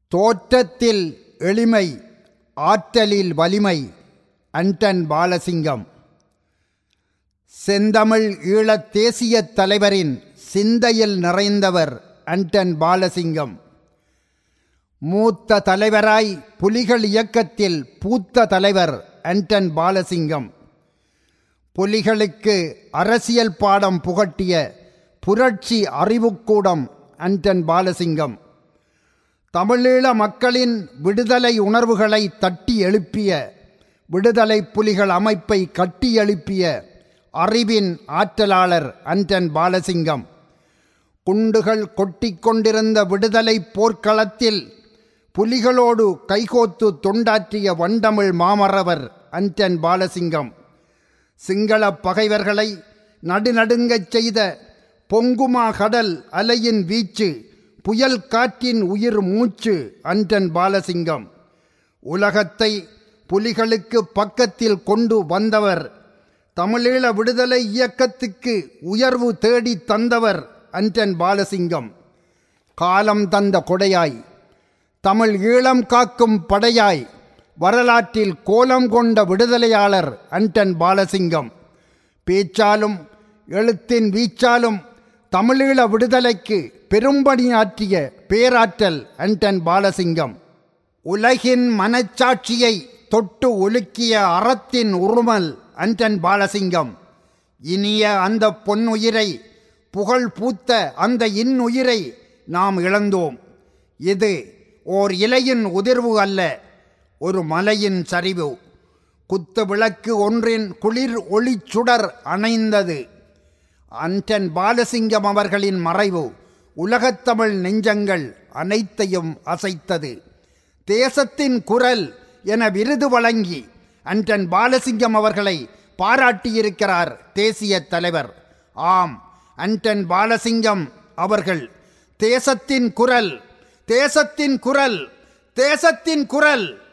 தோற்றத்தில் எளிமை ஆற்றலில் வலிமை அன்டன் பாலசிங்கம் செந்தமிழ் ஈழத் தேசிய தலைவரின் சிந்தையில் நிறைந்தவர் அன்டன் பாலசிங்கம் மூத்த தலைவராய் புலிகள் இயக்கத்தில் பூத்த தலைவர் அன்டன் பாலசிங்கம் புலிகளுக்கு அரசியல் பாடம் புகட்டிய புரட்சி அறிவுக்கூடம் அன்டன் பாலசிங்கம் தமிழீழ மக்களின் விடுதலை உணர்வுகளை தட்டி எழுப்பிய விடுதலை புலிகள் அமைப்பை கட்டி எழுப்பிய அறிவின் ஆற்றலாளர் அன்டன் பாலசிங்கம் குண்டுகள் கொட்டிக் கொண்டிருந்த விடுதலை போர்க்களத்தில் புலிகளோடு கைகோத்து தொண்டாற்றிய வண்டமிழ் மாமரவர் அன்டன் பாலசிங்கம் சிங்கள பகைவர்களை நடுநடுங்கச் செய்த பொங்குமா கடல் அலையின் வீச்சு புயல் காற்றின் உயிர் மூச்சு அன்டன் பாலசிங்கம் உலகத்தை புலிகளுக்கு பக்கத்தில் கொண்டு வந்தவர் தமிழீழ விடுதலை இயக்கத்துக்கு உயர்வு தேடி தந்தவர் அன்டன் பாலசிங்கம் காலம் தந்த கொடையாய் தமிழ் ஈழம் காக்கும் படையாய் வரலாற்றில் கோலம் கொண்ட விடுதலையாளர் அன்டன் பாலசிங்கம் பேச்சாலும் எழுத்தின் வீச்சாலும் தமிழீழ விடுதலைக்கு பெரும்பணியாற்றிய பேராற்றல் அன்டன் பாலசிங்கம் உலகின் மனச்சாட்சியை தொட்டு ஒலுக்கிய அறத்தின் உருமல் அன்டன் பாலசிங்கம் இனிய அந்த பொன்னுயிரை புகழ் பூத்த அந்த இன்னுயிரை நாம் இழந்தோம் இது ஓர் இலையின் உதிர்வு அல்ல ஒரு மலையின் சரிவு குத்து விளக்கு ஒன்றின் குளிர் ஒளிச்சுடர் அணைந்தது அன்டன் பாலசிங்கம் அவர்களின் மறைவு உலகத்தமிழ் நெஞ்சங்கள் அனைத்தையும் அசைத்தது தேசத்தின் குரல் என விருது வழங்கி அன்டன் பாலசிங்கம் அவர்களை பாராட்டியிருக்கிறார் தேசிய தலைவர் ஆம் அன்டன் பாலசிங்கம் அவர்கள் தேசத்தின் குரல் தேசத்தின் குரல் தேசத்தின் குரல்